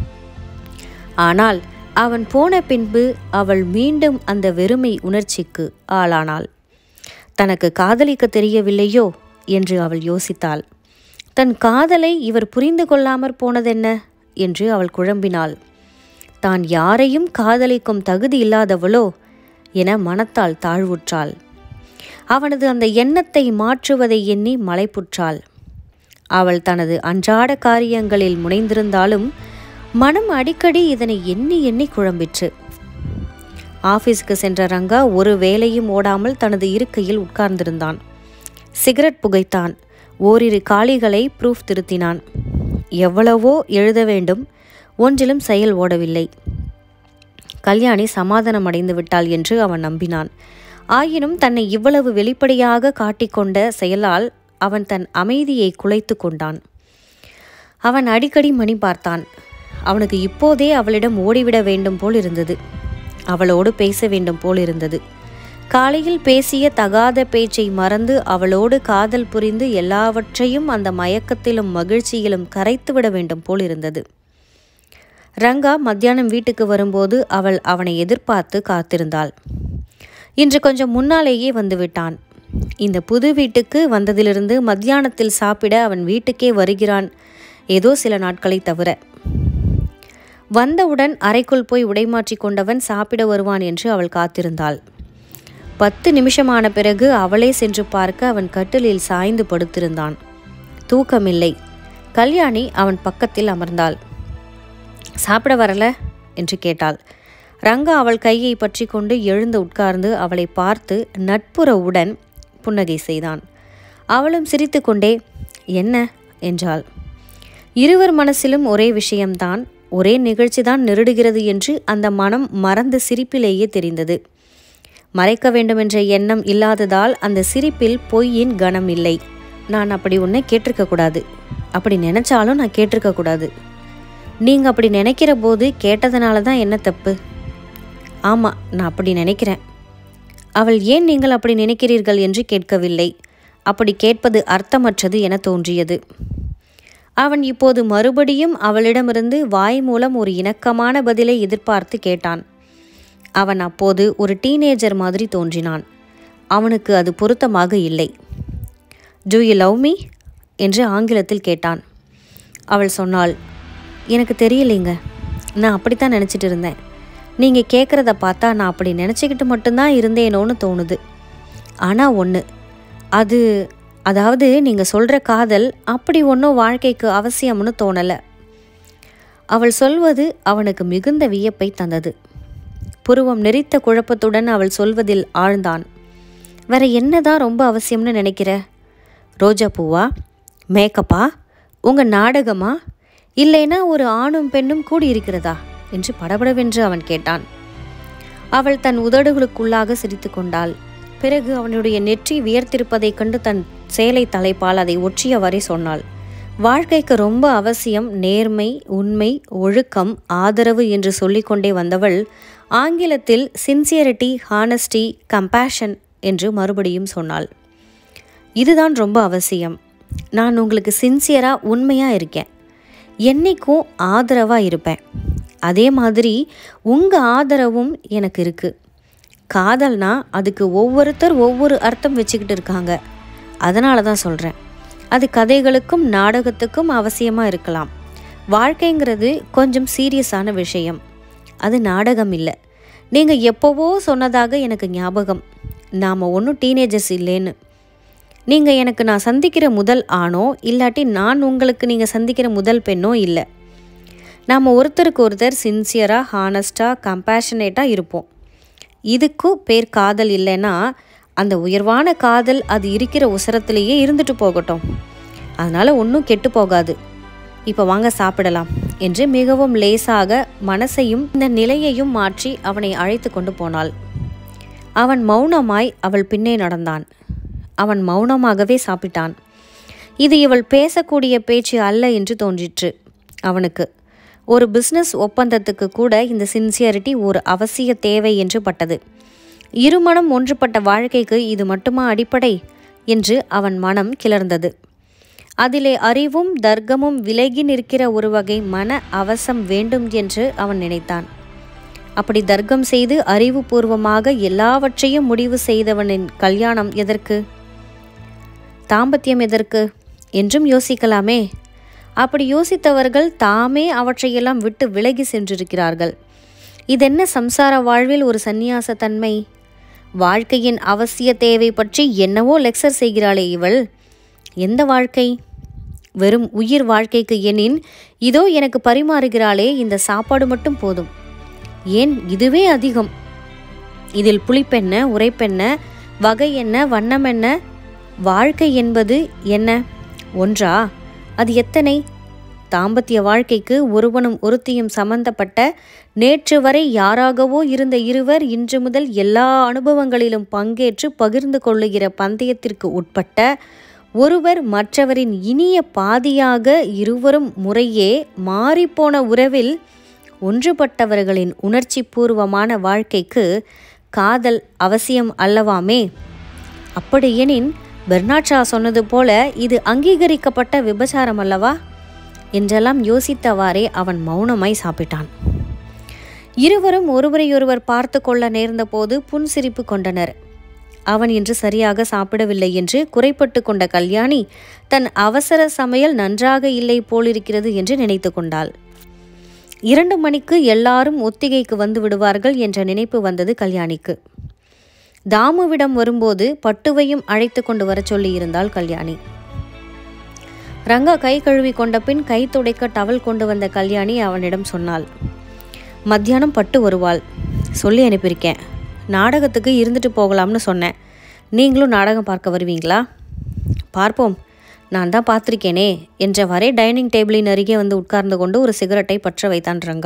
ஆனால் அவன் போன பின்பு அவள் மீண்டும் அந்த வெறுமை உணர்ச்சிக்கு ஆளானாள் தனக்கு காதலிக்க தெரியவில்லையோ என்று அவள் யோசித்தாள் தன் காதலை இவர் புரிந்து கொள்ளாமற் போனதென்ன என்று அவள் குழம்பினாள் தான் யாரையும் காதலிக்கும் தகுதி இல்லாதவளோ என மனத்தால் தாழ்வுற்றாள் அவனது அந்த எண்ணத்தை மாற்றுவதை எண்ணி மலைப்புற்றாள் அவள் தனது அன்றாட காரியங்களில் முனைந்திருந்தாலும் மனம் அடிக்கடி இதனை எண்ணி எண்ணி குழம்பிற்று ஆபீஸ்க்கு சென்ற ரங்கா ஒரு வேலையும் ஓடாமல் தனது இருக்கையில் உட்கார்ந்திருந்தான் சிகரெட் புகைத்தான் ஓரிரு காளிகளை ப்ரூஃப் திருத்தினான் எவ்வளவோ எழுத வேண்டும் ஒன்றிலும் செயல் ஓடவில்லை கல்யாணி சமாதானம் அடைந்து விட்டாள் என்று அவன் நம்பினான் ஆயினும் தன்னை இவ்வளவு வெளிப்படையாக காட்டிக்கொண்ட செயலால் அவன் தன் அமைதியை குலைத்து கொண்டான் அவன் அடிக்கடி மணி பார்த்தான் அவனுக்கு இப்போதே அவளிடம் ஓடிவிட வேண்டும் போல் இருந்தது அவளோடு பேச வேண்டும் போல் இருந்தது காலையில் பேசிய தகாத பேச்சை மறந்து அவளோடு காதல் புரிந்து எல்லாவற்றையும் அந்த மயக்கத்திலும் மகிழ்ச்சியிலும் கரைத்துவிட வேண்டும் போல் இருந்தது ரங்கா மத்தியானம் வீட்டுக்கு வரும்போது அவள் அவனை எதிர்பார்த்து காத்திருந்தாள் இன்று கொஞ்சம் முன்னாலேயே வந்துவிட்டான் இந்த புது வீட்டுக்கு வந்ததிலிருந்து மத்தியானத்தில் சாப்பிட அவன் வீட்டுக்கே வருகிறான் ஏதோ சில நாட்களை தவிர வந்தவுடன் அறைக்குள் போய் உடைமாற்றி கொண்டவன் சாப்பிட வருவான் என்று அவள் காத்திருந்தாள் பத்து நிமிஷமான பிறகு அவளே சென்று பார்க்க அவன் கட்டிலில் சாய்ந்து படுத்திருந்தான் தூக்கமில்லை கல்யாணி அவன் பக்கத்தில் அமர்ந்தாள் சாப்பிட வரல என்று கேட்டாள் ரங்கா அவள் கையை பற்றி கொண்டு எழுந்து உட்கார்ந்து அவளை பார்த்து நட்புறவுடன் புன்னகை செய்தான் அவளும் சிரித்துக்கொண்டே என்ன என்றாள் இருவர் மனசிலும் ஒரே விஷயம்தான் ஒரே நிகழ்ச்சிதான் நெருடுகிறது என்று அந்த மனம் மறந்த சிரிப்பிலேயே தெரிந்தது மறைக்க வேண்டுமென்ற எண்ணம் இல்லாததால் அந்த சிரிப்பில் பொய்யின் கணம் இல்லை நான் அப்படி உன்னை கேட்டிருக்க கூடாது அப்படி நினைச்சாலும் நான் கேட்டிருக்க கூடாது நீங்க அப்படி நினைக்கிற போது கேட்டதனால தான் என்ன தப்பு ஆமா நான் அப்படி நினைக்கிறேன் அவள் ஏன் நீங்கள் அப்படி நினைக்கிறீர்கள் என்று கேட்கவில்லை அப்படி கேட்பது அர்த்தமற்றது என தோன்றியது அவன் இப்போது மறுபடியும் அவளிடமிருந்து வாய் மூலம் ஒரு இணக்கமான பதிலை எதிர்பார்த்து கேட்டான் அவன் அப்போது ஒரு டீனேஜர் மாதிரி தோன்றினான் அவனுக்கு அது பொருத்தமாக இல்லை டு யூ லவ் மீ என்று ஆங்கிலத்தில் கேட்டான் அவள் சொன்னாள் எனக்கு தெரியலைங்க நான் அப்படித்தான் நினச்சிட்டு இருந்தேன் நீங்கள் கேட்குறத பார்த்தா நான் அப்படி நினச்சிக்கிட்டு மட்டும்தான் இருந்தேனோன்னு தோணுது ஆனால் ஒன்று அது அதாவது நீங்கள் சொல்கிற காதல் அப்படி ஒன்றும் வாழ்க்கைக்கு அவசியம்னு தோணலை அவள் சொல்வது அவனுக்கு மிகுந்த வியப்பை தந்தது புருவம் நெறித்த குழப்பத்துடன் அவள் சொல்வதில் ஆழ்ந்தான் வேற என்னதான் ரொம்ப அவசியம்னு நினைக்கிற ரோஜா பூவா மேக்கப்பா உங்கள் நாடகமா இல்லைனா ஒரு ஆணும் பெண்ணும் கூடியிருக்கிறதா என்று படபடவென்று அவன் கேட்டான் அவள் தன் உதடுகளுக்குள்ளாக சிரித்து கொண்டாள் பிறகு அவனுடைய நெற்றி வியர்த்திருப்பதைக் கண்டு தன் சேலை தலைப்பால் அதை ஒற்றியவாறே சொன்னாள் வாழ்க்கைக்கு ரொம்ப அவசியம் நேர்மை உண்மை ஒழுக்கம் ஆதரவு என்று சொல்லிக்கொண்டே வந்தவள் ஆங்கிலத்தில் சின்சியரிட்டி ஹானஸ்டி கம்பேஷன் என்று மறுபடியும் சொன்னாள் இதுதான் ரொம்ப அவசியம் நான் உங்களுக்கு சின்சியராக உண்மையாக இருக்கேன் என்னைக்கும் ஆதரவாக இருப்பேன் அதே மாதிரி உங்கள் ஆதரவும் எனக்கு இருக்குது காதல்னா அதுக்கு ஒவ்வொருத்தர் ஒவ்வொரு அர்த்தம் வச்சுக்கிட்டு இருக்காங்க அதனால தான் சொல்கிறேன் அது கதைகளுக்கும் நாடகத்துக்கும் அவசியமாக இருக்கலாம் வாழ்க்கைங்கிறது கொஞ்சம் சீரியஸான விஷயம் அது நாடகம் இல்லை நீங்கள் எப்போவோ சொன்னதாக எனக்கு ஞாபகம் நாம் ஒன்றும் டீனேஜர்ஸ் இல்லைன்னு நீங்கள் எனக்கு நான் சந்திக்கிற முதல் ஆணோ இல்லாட்டி நான் உங்களுக்கு நீங்கள் சந்திக்கிற முதல் பெண்ணோ இல்லை நாம் ஒருத்தருக்கு ஒருத்தர் சின்சியராக ஹானஸ்டாக கம்பேஷனேட்டாக இருப்போம் இதுக்கும் பேர் காதல் இல்லைன்னா அந்த உயர்வான காதல் அது இருக்கிற உசரத்திலேயே இருந்துட்டு போகட்டும் அதனால் ஒன்றும் கெட்டு போகாது இப்போ வாங்க சாப்பிடலாம் என்று மிகவும் லேசாக மனசையும் இந்த நிலையையும் மாற்றி அவனை அழைத்து கொண்டு போனாள் அவன் மௌனமாய் அவள் பின்னே நடந்தான் அவன் மௌனமாகவே சாப்பிட்டான் இது இவள் பேசக்கூடிய பேச்சு அல்ல என்று தோன்றிற்று அவனுக்கு ஒரு பிஸ்னஸ் ஒப்பந்தத்துக்கு கூட இந்த சின்சியரிட்டி ஒரு அவசிய தேவை என்று பட்டது இருமனம் ஒன்றுபட்ட வாழ்க்கைக்கு இது மட்டுமா அடிப்படை என்று அவன் மனம் கிளர்ந்தது அதிலே அறிவும் தர்க்கமும் விலகி நிற்கிற ஒரு வகை மன அவசம் வேண்டும் என்று அவன் நினைத்தான் அப்படி தர்க்கம் செய்து அறிவுபூர்வமாக எல்லாவற்றையும் முடிவு செய்தவனின் கல்யாணம் எதற்கு தாம்பத்தியம் எதற்கு என்றும் யோசிக்கலாமே அப்படி யோசித்தவர்கள் தாமே அவற்றையெல்லாம் விட்டு விலகி சென்றிருக்கிறார்கள் இதென்ன சம்சார வாழ்வில் ஒரு சந்நியாச தன்மை வாழ்க்கையின் அவசிய தேவை பற்றி என்னவோ லெக்சர் செய்கிறாளே இவள் எந்த வாழ்க்கை வெறும் உயிர் வாழ்க்கைக்கு எனின் இதோ எனக்கு பரிமாறுகிறாளே இந்த சாப்பாடு மட்டும் போதும் ஏன் இதுவே அதிகம் இதில் புளிப்பென்ன உரைப்பென்ன வகை என்ன வண்ணம் என்ன வாழ்க்கை என்பது என்ன ஒன்றா அது எத்தனை தாம்பத்திய வாழ்க்கைக்கு ஒருவனும் ஒருத்தியும் சம்பந்தப்பட்ட நேற்று வரை யாராகவோ இருந்த இருவர் இன்று முதல் எல்லா அனுபவங்களிலும் பங்கேற்று பகிர்ந்து கொள்ளுகிற பந்தயத்திற்கு உட்பட்ட ஒருவர் மற்றவரின் இனிய பாதியாக இருவரும் முறையே மாறிப்போன உறவில் ஒன்றுபட்டவர்களின் உணர்ச்சி பூர்வமான வாழ்க்கைக்கு காதல் அவசியம் அல்லவாமே அப்படியெனின் பெர்னாட்ஷா சொன்னது போல இது அங்கீகரிக்கப்பட்ட விபச்சாரம் அல்லவா என்றெல்லாம் யோசித்தவாறே அவன் மௌனமாய் சாப்பிட்டான் இருவரும் ஒருவரையொருவர் பார்த்து கொள்ள நேர்ந்தபோது புன்சிரிப்பு கொண்டனர் அவன் இன்று சரியாக சாப்பிடவில்லை என்று குறைப்பட்டு கொண்ட கல்யாணி தன் அவசர சமையல் நன்றாக இல்லை போலிருக்கிறது என்று நினைத்து கொண்டாள் இரண்டு மணிக்கு எல்லாரும் ஒத்திகைக்கு வந்து விடுவார்கள் என்ற நினைப்பு வந்தது கல்யாணிக்கு தாமுவிடம் வரும்போது பட்டுவையும் அழைத்து கொண்டு வரச் சொல்லியிருந்தாள் கல்யாணி ரங்கா கை கழுவி கொண்ட பின் கை துடைக்க டவல் கொண்டு வந்த கல்யாணி அவனிடம் சொன்னாள் மத்தியானம் பட்டு வருவாள் சொல்லி அனுப்பியிருக்கேன் நாடகத்துக்கு இருந்துட்டு போகலாம்னு சொன்னேன் நீங்களும் நாடகம் பார்க்க வருவீங்களா பார்ப்போம் நான் தான் பார்த்துருக்கேனே என்றவாறே டைனிங் டேபிளின் அருகே வந்து உட்கார்ந்து கொண்டு ஒரு சிகரெட்டை பற்ற வைத்தான் ரங்கா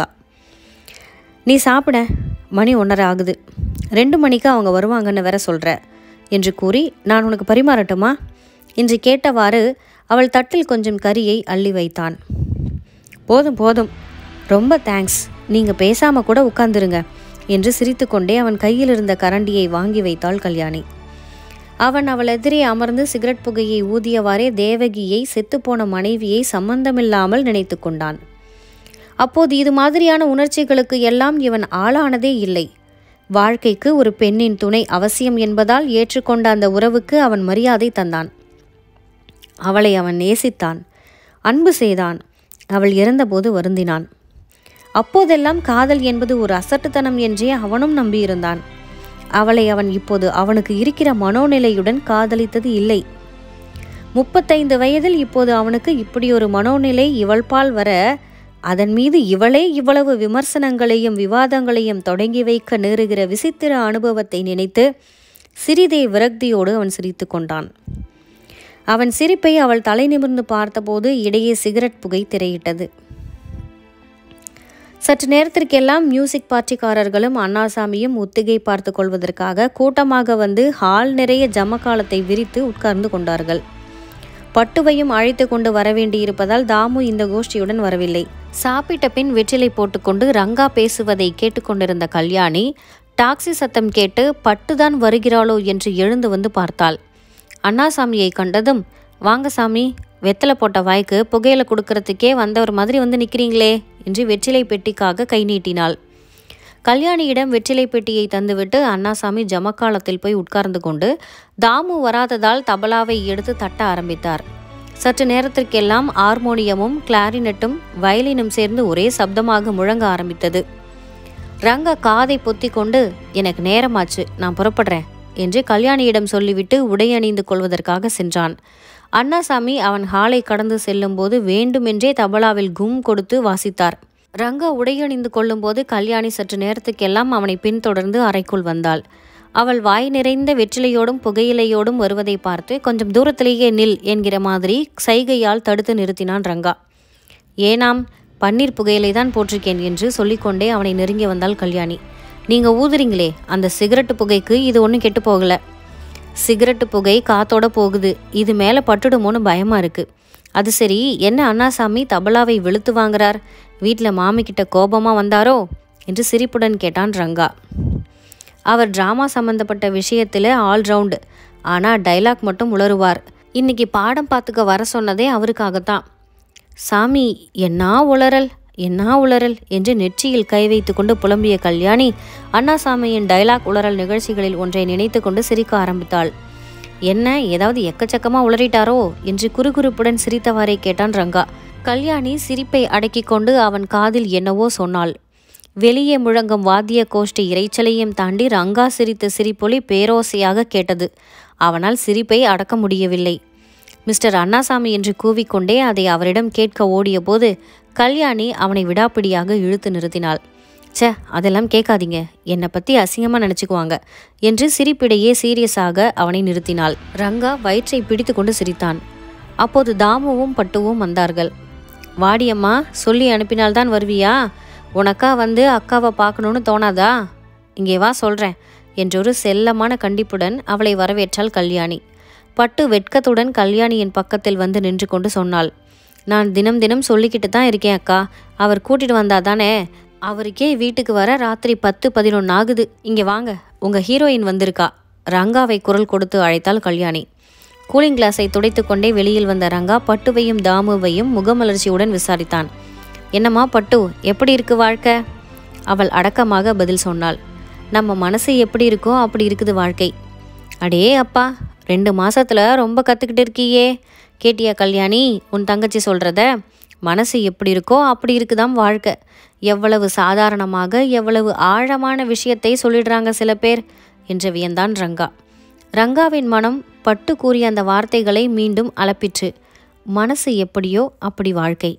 நீ சாப்பிட மணி ஒன்றரை ஆகுது ரெண்டு மணிக்கு அவங்க வருவாங்கன்னு வேற சொல்கிற என்று கூறி நான் உனக்கு பரிமாறட்டுமா என்று கேட்டவாறு அவள் தட்டில் கொஞ்சம் கறியை அள்ளி வைத்தான் போதும் போதும் ரொம்ப தேங்க்ஸ் நீங்கள் பேசாமல் கூட உட்கார்ந்துருங்க என்று சிரித்துக்கொண்டே அவன் கையில் இருந்த கரண்டியை வாங்கி வைத்தாள் கல்யாணி அவன் அவள் எதிரே அமர்ந்து சிகரெட் புகையை ஊதியவாறே தேவகியை செத்துப்போன மனைவியை சம்பந்தமில்லாமல் நினைத்து கொண்டான் அப்போது இது மாதிரியான உணர்ச்சிகளுக்கு எல்லாம் இவன் ஆளானதே இல்லை வாழ்க்கைக்கு ஒரு பெண்ணின் துணை அவசியம் என்பதால் ஏற்றுக்கொண்ட அந்த உறவுக்கு அவன் மரியாதை தந்தான் அவளை அவன் நேசித்தான் அன்பு செய்தான் அவள் இறந்தபோது வருந்தினான் அப்போதெல்லாம் காதல் என்பது ஒரு அசட்டுத்தனம் என்றே அவனும் நம்பியிருந்தான் அவளை அவன் இப்போது அவனுக்கு இருக்கிற மனோநிலையுடன் காதலித்தது இல்லை முப்பத்தைந்து வயதில் இப்போது அவனுக்கு இப்படி ஒரு மனோநிலை இவள்பால் வர அதன் மீது இவளே இவ்வளவு விமர்சனங்களையும் விவாதங்களையும் தொடங்கி வைக்க நேருகிற விசித்திர அனுபவத்தை நினைத்து சிறிதே விரக்தியோடு அவன் சிரித்து கொண்டான் அவன் சிரிப்பை அவள் தலை நிமிர்ந்து பார்த்தபோது இடையே சிகரெட் புகை திரையிட்டது சற்று நேரத்திற்கெல்லாம் மியூசிக் பார்ட்டிக்காரர்களும் அண்ணாசாமியும் ஒத்திகை பார்த்து கொள்வதற்காக கூட்டமாக வந்து ஹால் நிறைய ஜமக்காலத்தை விரித்து உட்கார்ந்து கொண்டார்கள் பட்டுவையும் அழைத்து கொண்டு வரவேண்டியிருப்பதால் தாமு இந்த கோஷ்டியுடன் வரவில்லை சாப்பிட்ட பின் வெற்றிலை போட்டுக்கொண்டு ரங்கா பேசுவதை கேட்டுக்கொண்டிருந்த கல்யாணி டாக்ஸி சத்தம் கேட்டு பட்டுதான் வருகிறாளோ என்று எழுந்து வந்து பார்த்தாள் அண்ணாசாமியை கண்டதும் வாங்க சாமி வெத்தலை போட்ட வாய்க்கு புகையில கொடுக்கறதுக்கே வந்தவர் மாதிரி வந்து நிற்கிறீங்களே என்று வெற்றிலை பெட்டிக்காக கை நீட்டினாள் கல்யாணியிடம் வெற்றிலை பெட்டியை தந்துவிட்டு அண்ணாசாமி ஜமக்காலத்தில் போய் உட்கார்ந்து கொண்டு தாமு வராததால் தபலாவை எடுத்து தட்ட ஆரம்பித்தார் சற்று நேரத்திற்கெல்லாம் ஹார்மோனியமும் கிளாரினட்டும் வயலினும் சேர்ந்து ஒரே சப்தமாக முழங்க ஆரம்பித்தது ரங்க காதை பொத்தி கொண்டு எனக்கு நேரமாச்சு நான் புறப்படுறேன் என்று கல்யாணியிடம் சொல்லிவிட்டு உடை அணிந்து கொள்வதற்காக சென்றான் அண்ணாசாமி அவன் ஹாலை கடந்து செல்லும்போது வேண்டுமென்றே தபலாவில் கும் கொடுத்து வாசித்தார் ரங்கா உடையணிந்து கொள்ளும்போது கல்யாணி சற்று நேரத்துக்கெல்லாம் அவனை பின்தொடர்ந்து அறைக்குள் வந்தாள் அவள் வாய் நிறைந்த வெற்றிலையோடும் புகையிலையோடும் வருவதை பார்த்து கொஞ்சம் தூரத்திலேயே நில் என்கிற மாதிரி சைகையால் தடுத்து நிறுத்தினான் ரங்கா ஏனாம் பன்னீர் புகையிலை தான் போட்டிருக்கேன் என்று சொல்லிக்கொண்டே அவனை நெருங்கி வந்தாள் கல்யாணி நீங்க ஊதுறீங்களே அந்த சிகரெட்டு புகைக்கு இது ஒன்றும் கெட்டு போகல சிகரெட்டு புகை காத்தோட போகுது இது மேலே பட்டுடுமோன்னு பயமா இருக்கு அது சரி என்ன அண்ணாசாமி தபலாவை வெளுத்து வாங்குறார் வீட்டில் மாமிக்கிட்ட கோபமா வந்தாரோ என்று சிரிப்புடன் கேட்டான் ரங்கா அவர் டிராமா சம்பந்தப்பட்ட விஷயத்தில் ஆல்ரவுண்டு ஆனால் டைலாக் மட்டும் உளறுவார் இன்னைக்கு பாடம் பார்த்துக்க வர சொன்னதே அவருக்காகத்தான் சாமி என்ன உளறல் என்ன உளறல் என்று நெற்றியில் கை வைத்து கொண்டு புலம்பிய கல்யாணி அண்ணாசாமியின் டைலாக் உளறல் நிகழ்ச்சிகளில் ஒன்றை நினைத்து கொண்டு சிரிக்க ஆரம்பித்தாள் என்ன ஏதாவது எக்கச்சக்கமா உளறிட்டாரோ என்று குறுகுறுப்புடன் சிரித்தவாறே கேட்டான் ரங்கா கல்யாணி சிரிப்பை அடக்கிக் கொண்டு அவன் காதில் என்னவோ சொன்னாள் வெளியே முழங்கும் வாத்திய கோஷ்டி இரைச்சலையும் தாண்டி ரங்கா சிரித்த சிரிப்பொலி பேரோசையாக கேட்டது அவனால் சிரிப்பை அடக்க முடியவில்லை மிஸ்டர் அண்ணாசாமி என்று கூவிக்கொண்டே அதை அவரிடம் கேட்க ஓடியபோது கல்யாணி அவனை விடாப்பிடியாக இழுத்து நிறுத்தினாள் ச்சே அதெல்லாம் கேட்காதீங்க என்னை பற்றி அசிங்கமாக நினச்சிக்குவாங்க என்று சிரிப்பிடையே சீரியஸாக அவனை நிறுத்தினாள் ரங்கா வயிற்றை பிடித்து கொண்டு சிரித்தான் அப்போது தாமுவும் பட்டுவும் வந்தார்கள் வாடியம்மா சொல்லி அனுப்பினால்தான் வருவியா உனக்கா வந்து அக்காவை பார்க்கணுன்னு தோணாதா இங்கே வா சொல்கிறேன் என்றொரு செல்லமான கண்டிப்புடன் அவளை வரவேற்றாள் கல்யாணி பட்டு வெட்கத்துடன் கல்யாணியின் பக்கத்தில் வந்து நின்று கொண்டு சொன்னாள் நான் தினம் தினம் சொல்லிக்கிட்டு தான் இருக்கேன் அக்கா அவர் கூட்டிட்டு வந்தா தானே அவருக்கே வீட்டுக்கு வர ராத்திரி பத்து பதினொன்று ஆகுது இங்கே வாங்க உங்கள் ஹீரோயின் வந்திருக்கா ரங்காவை குரல் கொடுத்து அழைத்தாள் கல்யாணி கூலிங் கிளாஸை துடைத்து கொண்டே வெளியில் வந்த ரங்கா பட்டுவையும் தாமுவையும் முகமலர்ச்சியுடன் விசாரித்தான் என்னம்மா பட்டு எப்படி இருக்கு வாழ்க்கை அவள் அடக்கமாக பதில் சொன்னாள் நம்ம மனசு எப்படி இருக்கோ அப்படி இருக்குது வாழ்க்கை அடே அப்பா ரெண்டு மாசத்துல ரொம்ப கற்றுக்கிட்டு இருக்கியே கேட்டியா கல்யாணி உன் தங்கச்சி சொல்கிறத மனசு எப்படி இருக்கோ அப்படி இருக்குதாம் வாழ்க்கை எவ்வளவு சாதாரணமாக எவ்வளவு ஆழமான விஷயத்தை சொல்லிடுறாங்க சில பேர் என்று வியந்தான் ரங்கா ரங்காவின் மனம் பட்டு கூறிய அந்த வார்த்தைகளை மீண்டும் அலப்பிற்று மனசு எப்படியோ அப்படி வாழ்க்கை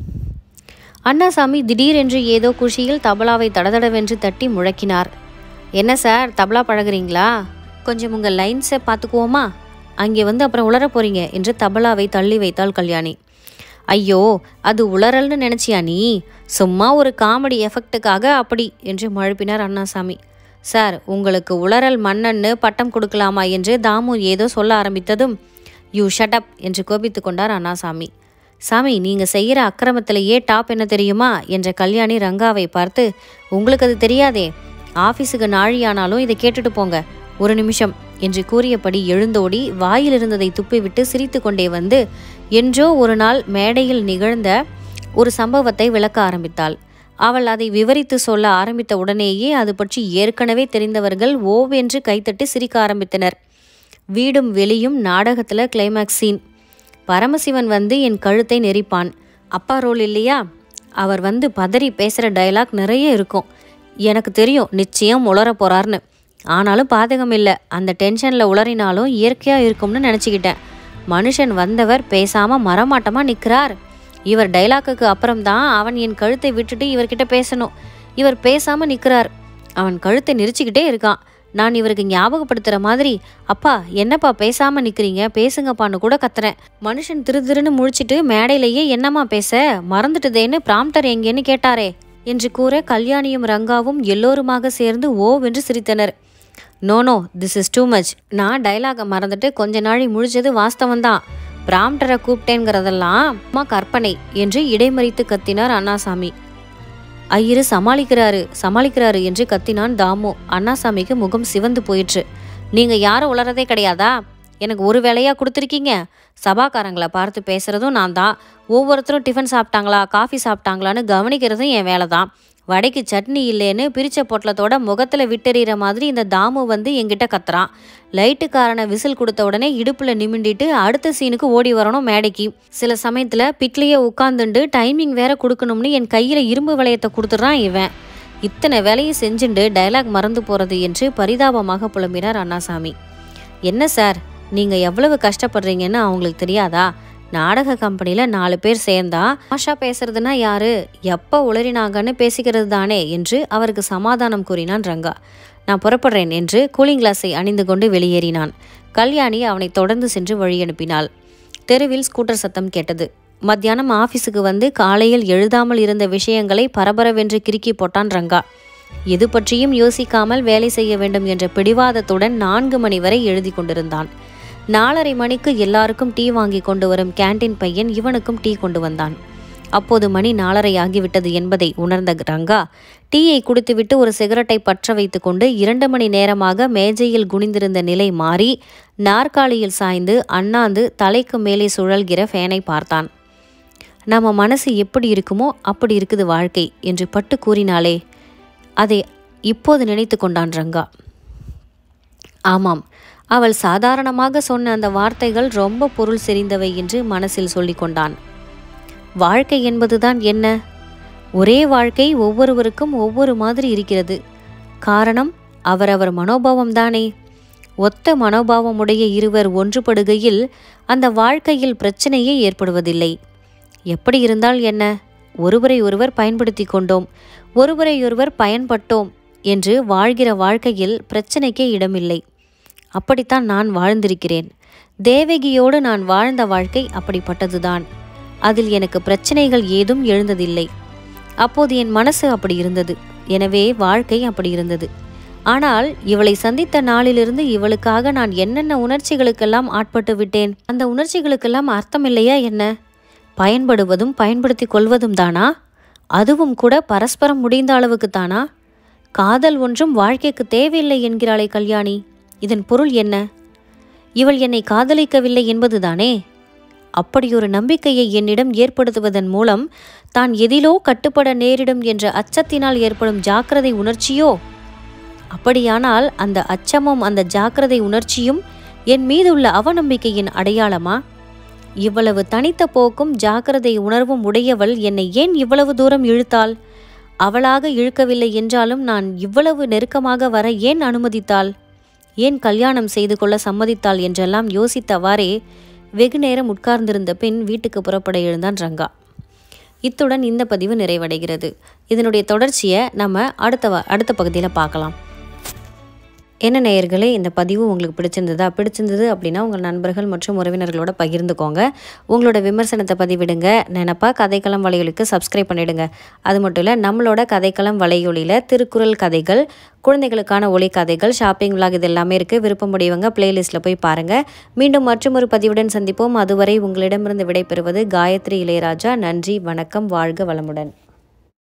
அண்ணாசாமி திடீரென்று ஏதோ குஷியில் தபலாவை தடதடவென்று தட்டி முழக்கினார் என்ன சார் தபலா பழகுறீங்களா கொஞ்சம் உங்கள் லைன்ஸை பார்த்துக்குவோமா அங்கே வந்து அப்புறம் உளர போறீங்க என்று தபலாவை தள்ளி வைத்தாள் கல்யாணி ஐயோ அது உளறல்னு நினைச்சியா நீ சும்மா ஒரு காமெடி எஃபெக்ட்டுக்காக அப்படி என்று மழுப்பினார் அண்ணாசாமி சார் உங்களுக்கு உளறல் மன்னன்னு பட்டம் கொடுக்கலாமா என்று தாமு ஏதோ சொல்ல ஆரம்பித்ததும் யூ ஷட் அப் என்று கோபித்து கொண்டார் அண்ணாசாமி சாமி நீங்க செய்யற அக்கிரமத்திலேயே டாப் என்ன தெரியுமா என்ற கல்யாணி ரங்காவை பார்த்து உங்களுக்கு அது தெரியாதே ஆபீஸுக்கு நாழியானாலும் இதை கேட்டுட்டு போங்க ஒரு நிமிஷம் என்று கூறியபடி எழுந்தோடி வாயில் இருந்ததை துப்பிவிட்டு சிரித்து கொண்டே வந்து என்றோ ஒரு நாள் மேடையில் நிகழ்ந்த ஒரு சம்பவத்தை விளக்க ஆரம்பித்தாள் அவள் அதை விவரித்து சொல்ல ஆரம்பித்த உடனேயே அது பற்றி ஏற்கனவே தெரிந்தவர்கள் ஓவென்று கைத்தட்டி சிரிக்க ஆரம்பித்தனர் வீடும் வெளியும் நாடகத்தில் கிளைமேக்ஸ் சீன் பரமசிவன் வந்து என் கழுத்தை நெரிப்பான் அப்பா ரோல் இல்லையா அவர் வந்து பதறி பேசுகிற டயலாக் நிறைய இருக்கும் எனக்கு தெரியும் நிச்சயம் உளர போறார்னு ஆனாலும் பாதகம் இல்லை அந்த டென்ஷனில் உளறினாலும் இயற்கையாக இருக்கும்னு நினச்சிக்கிட்டேன் மனுஷன் வந்தவர் பேசாமல் மரமாட்டமாக நிற்கிறார் இவர் டைலாக்குக்கு அப்புறம்தான் அவன் என் கழுத்தை விட்டுட்டு இவர்கிட்ட பேசணும் இவர் பேசாமல் நிற்கிறார் அவன் கழுத்தை நெரிச்சுக்கிட்டே இருக்கான் நான் இவருக்கு ஞாபகப்படுத்துகிற மாதிரி அப்பா என்னப்பா பேசாமல் நிற்கிறீங்க பேசுங்கப்பான்னு கூட கத்துறேன் மனுஷன் திரு திருன்னு முழிச்சிட்டு மேடையிலேயே என்னம்மா பேச மறந்துட்டுதேன்னு பிராம்டர் எங்கேன்னு கேட்டாரே என்று கூற கல்யாணியும் ரங்காவும் எல்லோருமாக சேர்ந்து ஓவென்று சிரித்தனர் no no this is too much நான் டைலாகை மறந்துட்டு கொஞ்ச நாளை முழிச்சது வாஸ்தவம் தான் பிராம்டரை கூப்பிட்டேங்கிறதெல்லாம் அம்மா கற்பனை என்று இடைமறித்து கத்தினார் அண்ணாசாமி ஐயரு சமாளிக்கிறாரு சமாளிக்கிறாரு என்று கத்தினான் தாமு அண்ணாசாமிக்கு முகம் சிவந்து போயிற்று நீங்க யாரும் உளறதே கிடையாதா எனக்கு ஒரு வேலையா கொடுத்துருக்கீங்க சபாக்காரங்களை பார்த்து பேசுறதும் நான் தான் ஒவ்வொருத்தரும் டிஃபன் சாப்பிட்டாங்களா காஃபி சாப்பிட்டாங்களான்னு கவனிக்கிறதும் என் வேலை தான் வடைக்கு சட்னி இல்லைன்னு பிரிச்ச பொட்டலத்தோட முகத்துல விட்டெறிகிற மாதிரி இந்த தாமு வந்து என்கிட்ட கத்துறான் லைட்டுக்காரனை விசில் கொடுத்த உடனே இடுப்புல நிமிண்டிட்டு அடுத்த சீனுக்கு ஓடி வரணும் மேடைக்கு சில சமயத்துல பிட்லியே உட்காந்துண்டு டைமிங் வேற கொடுக்கணும்னு என் கையில இரும்பு வளையத்தை கொடுத்துட்றான் இவன் இத்தனை வேலையை செஞ்சுண்டு டயலாக் மறந்து போறது என்று பரிதாபமாக புலம்பினார் அண்ணாசாமி என்ன சார் நீங்க எவ்வளவு கஷ்டப்படுறீங்கன்னு அவங்களுக்கு தெரியாதா நாடக கம்பெனியில் நாலு பேர் சேர்ந்தா ஆஷா பேசுறதுன்னா யாரு எப்போ உளறினாங்கன்னு பேசிக்கிறது தானே என்று அவருக்கு சமாதானம் கூறினான் ரங்கா நான் புறப்படுறேன் என்று கூலிங் கிளாஸை அணிந்து கொண்டு வெளியேறினான் கல்யாணி அவனை தொடர்ந்து சென்று வழி அனுப்பினாள் தெருவில் ஸ்கூட்டர் சத்தம் கேட்டது மத்தியானம் ஆஃபீஸுக்கு வந்து காலையில் எழுதாமல் இருந்த விஷயங்களை பரபரவென்று கிறுக்கி போட்டான் ரங்கா எது பற்றியும் யோசிக்காமல் வேலை செய்ய வேண்டும் என்ற பிடிவாதத்துடன் நான்கு மணி வரை எழுதி கொண்டிருந்தான் நாலரை மணிக்கு எல்லாருக்கும் டீ வாங்கி கொண்டு வரும் கேண்டீன் பையன் இவனுக்கும் டீ கொண்டு வந்தான் அப்போது மணி நாலரை ஆகிவிட்டது என்பதை உணர்ந்த ரங்கா டீயை குடித்துவிட்டு ஒரு சிகரெட்டை பற்ற வைத்துக்கொண்டு இரண்டு மணி நேரமாக மேஜையில் குனிந்திருந்த நிலை மாறி நாற்காலியில் சாய்ந்து அண்ணாந்து தலைக்கு மேலே சுழல்கிற ஃபேனை பார்த்தான் நம்ம மனசு எப்படி இருக்குமோ அப்படி இருக்குது வாழ்க்கை என்று பட்டு கூறினாளே அதை இப்போது நினைத்து கொண்டான் ரங்கா ஆமாம் அவள் சாதாரணமாக சொன்ன அந்த வார்த்தைகள் ரொம்ப பொருள் செறிந்தவை என்று மனசில் சொல்லிக் கொண்டான் வாழ்க்கை என்பதுதான் என்ன ஒரே வாழ்க்கை ஒவ்வொருவருக்கும் ஒவ்வொரு மாதிரி இருக்கிறது காரணம் அவரவர் மனோபாவம் தானே ஒத்த மனோபாவமுடைய இருவர் ஒன்றுபடுகையில் அந்த வாழ்க்கையில் பிரச்சனையே ஏற்படுவதில்லை எப்படி இருந்தால் என்ன ஒருவரை ஒருவர் பயன்படுத்தி கொண்டோம் ஒருவரை ஒருவர் பயன்பட்டோம் என்று வாழ்கிற வாழ்க்கையில் பிரச்சனைக்கே இடமில்லை அப்படித்தான் நான் வாழ்ந்திருக்கிறேன் தேவகியோடு நான் வாழ்ந்த வாழ்க்கை அப்படிப்பட்டதுதான் அதில் எனக்கு பிரச்சனைகள் ஏதும் எழுந்ததில்லை அப்போது என் மனசு அப்படி இருந்தது எனவே வாழ்க்கை அப்படி இருந்தது ஆனால் இவளை சந்தித்த நாளிலிருந்து இவளுக்காக நான் என்னென்ன உணர்ச்சிகளுக்கெல்லாம் ஆட்பட்டு விட்டேன் அந்த உணர்ச்சிகளுக்கெல்லாம் அர்த்தம் இல்லையா என்ன பயன்படுவதும் பயன்படுத்தி கொள்வதும் தானா அதுவும் கூட பரஸ்பரம் முடிந்த அளவுக்கு தானா காதல் ஒன்றும் வாழ்க்கைக்கு தேவையில்லை என்கிறாளே கல்யாணி இதன் பொருள் என்ன இவள் என்னை காதலிக்கவில்லை என்பதுதானே அப்படியொரு நம்பிக்கையை என்னிடம் ஏற்படுத்துவதன் மூலம் தான் எதிலோ கட்டுப்பட நேரிடும் என்ற அச்சத்தினால் ஏற்படும் ஜாக்கிரதை உணர்ச்சியோ அப்படியானால் அந்த அச்சமும் அந்த ஜாக்கிரதை உணர்ச்சியும் என் மீதுள்ள அவநம்பிக்கையின் அடையாளமா இவ்வளவு தனித்த போக்கும் ஜாக்கிரதை உணர்வும் உடையவள் என்னை ஏன் இவ்வளவு தூரம் இழுத்தாள் அவளாக இழுக்கவில்லை என்றாலும் நான் இவ்வளவு நெருக்கமாக வர ஏன் அனுமதித்தாள் ஏன் கல்யாணம் செய்து கொள்ள சம்மதித்தாள் என்றெல்லாம் யோசித்தவாறே வெகு நேரம் உட்கார்ந்திருந்த பின் வீட்டுக்கு புறப்பட எழுந்தான் ரங்கா இத்துடன் இந்த பதிவு நிறைவடைகிறது இதனுடைய தொடர்ச்சியை நம்ம அடுத்த வ- அடுத்த பகுதியில் பார்க்கலாம் என்ன நேயர்களே இந்த பதிவு உங்களுக்கு பிடிச்சிருந்ததா பிடிச்சிருந்தது அப்படின்னா உங்கள் நண்பர்கள் மற்றும் உறவினர்களோட பகிர்ந்துக்கோங்க உங்களோட விமர்சனத்தை பதிவிடுங்க நினப்பா கதைக்களம் வலையொலிக்கு சப்ஸ்கிரைப் பண்ணிடுங்க அது மட்டும் இல்லை நம்மளோட கதைக்களம் வலையொலியில் திருக்குறள் கதைகள் குழந்தைகளுக்கான ஒளி கதைகள் ஷாப்பிங் விலாக் இது எல்லாமே இருக்குது விருப்பமுடையவங்க பிளேலிஸ்ட்டில் போய் பாருங்கள் மீண்டும் மற்றொரு பதிவுடன் சந்திப்போம் அதுவரை உங்களிடமிருந்து விடைபெறுவது காயத்ரி இளையராஜா நன்றி வணக்கம் வாழ்க வளமுடன்